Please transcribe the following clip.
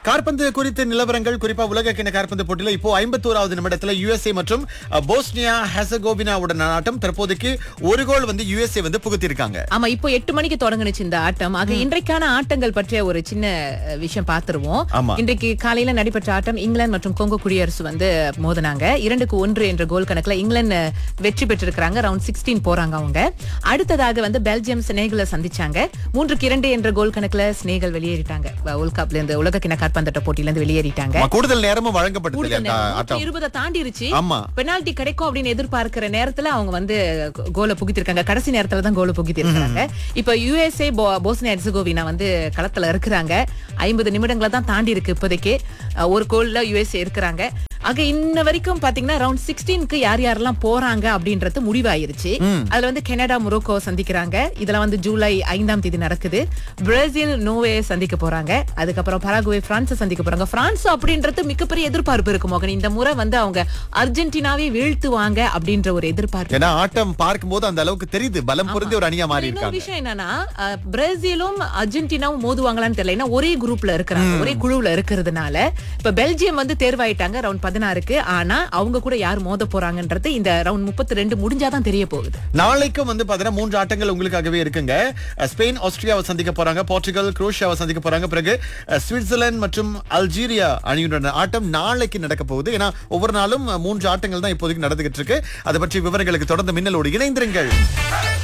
காற்பந்து குறித்த நிலவரங்கள் குறிப்பா உலக கிண காற்பந்து போட்டியில இப்போ ஐம்பத்தோராவது நிமிடத்துல யுஎஸ்ஏ மற்றும் அஹ், போஸ்னியா ஹெசகோவினாவுடன் ஆட்டம் தற்போதைக்கு ஒரு கோல் வந்து யுஎஸ்ஏ வந்து புகுத்திருக்காங்க ஆமா இப்போ எட்டு மணிக்கு தொடங்குனுச்சு இந்த ஆட்டம் ஆக இன்றைக்கான ஆட்டங்கள் பற்றிய ஒரு சின்ன அஹ், விஷயம் பார்த்துருவோம் ஆமா. இன்றைக்கு காலையில நடைபெற்ற ஆட்டம் இங்கிலாந்து மற்றும் கொங்கோ குடியரசு வந்து மோதினாங்க இரண்டுக்கு ஒன்று என்ற கோல் கணக்குல இங்கிலாந்து அஹ், வெற்றி பெற்றிருக்கிறாங்க ரவுண்ட் சிக்ஸ்டீன் போறாங்க அவங்க அடுத்ததாக வந்து பெல்ஜியம் ஸ்னேகல சந்திச்சாங்க மூன்றுக்கு இரண்டு என்ற கோல் கணக்குல ஸ்னேகல் வெளியேறிட்டாங்க வேர்ல்ட் கப்ல இருந்து உலக கிண காற்பந்தட்ட போட்டியில இருந்து வெளியேறிட்டாங்க ஆமா, கூடுதல் நேரமும் வழங்கப்பட்டது கூடுதல் இல்லையா நேரம் அந்த ஆட்டம் நூற்றி இருபதை தாண்டிருச்சு ஆமா. பெனால்டி கிடைக்கும் அப்படின்னு எதிர்பார்க்கிற நேரத்துல அவங்க வந்து கோ- கோலை புகுத்திருக்காங்க கடைசி நேரத்துல தான் கோலை புகுத்திருக்காங்க இப்ப யுஎஸ்ஏ போஸ்னியா ஹெர்சகோவினா வந்து களத்துல இருக்கிறாங்க ஐம்பது நிமிடங்களை தான் தாண்டி இருக்கு இப்போதைக்கு அஹ், ஒரு கோல்ல யுஎஸ்ஏ இருக்கிறாங்க ஆக இன்ன வரைக்கும் பாத்தீங்கன்னா ரவுண்ட் சிக்ஸ்டீனுக்கு யார் யாரெல்லாம் போறாங்க அப்படின்றது முடிவாயிருச்சு அதுல வந்து கனடா மொரோக்கோ சந்திக்கிறாங்க இதுல வந்து ஜூலை ஐந்தாம் தேதி நடக்குது பிரேசில் நோவே சந்திக்க போறாங்க அதுக்கப்புறம் பராகுவே பிரான்ஸ் சந்திக்க போறாங்க பிரான்ஸ் அப்படின்றது மிகப்பெரிய எதிர்பார்ப்பு இருக்கு மோகன் இந்த முறை வந்து அவங்க அர்ஜென்டினாவே வீழ்த்துவாங்க அப்படின்ற ஒரு எதிர்பார்ப்பு ஏன்னா ஆட்டம் பார்க்கும்போது அந்த அளவுக்கு தெரியுது பலம் பொருந்தி ஒரு அணியா மாறி இன்னொரு இருக்காங்க விஷயம் என்னன்னா அஹ், பிரேசிலும் அர்ஜென்டினாவும் மோதுவாங்களான்னு தெரியல ஏன்னா ஒரே குரூப்ல இருக்கிறாங்க ஒரே குழுவுல இருக்கிறதுனால இப்ப பெல்ஜியம் வந்து தேர்வாயிட்டாங்க ரவுண்ட் பதினாறுக்கு ஆனா அவங்க கூட யார் மோத போறாங்கன்றது இந்த ரவுண்ட் முப்பத்தி ரெண்டு முடிஞ்சாதான் தெரிய போகுது நாளைக்கும் வந்து பாத்தீங்கன்னா மூன்று ஆட்டங்கள் உங்களுக்காகவே இருக்குங்க அஹ், ஸ்பெயின் ஆஸ்திரியாவை சந்திக்க போறாங்க போர்ச்சுகல் குரோஷியாவை சந்திக்க போறாங்க பிறகு அஹ், சுவிட்சர்லாந்து மற்றும் அல்ஜீரியா அணியுடன் ஆட்டம் நாளைக்கு நடக்க போகுது ஏன்னா ஒவ்வொரு நாளும் அஹ், மூன்று ஆட்டங்கள் தான் இப்போதைக்கு நடந்துகிட்டு இருக்கு அதை பற்றி விவரங்களுக்கு தொடர்ந்து மின்னலோடு இணைந்திருங்கள்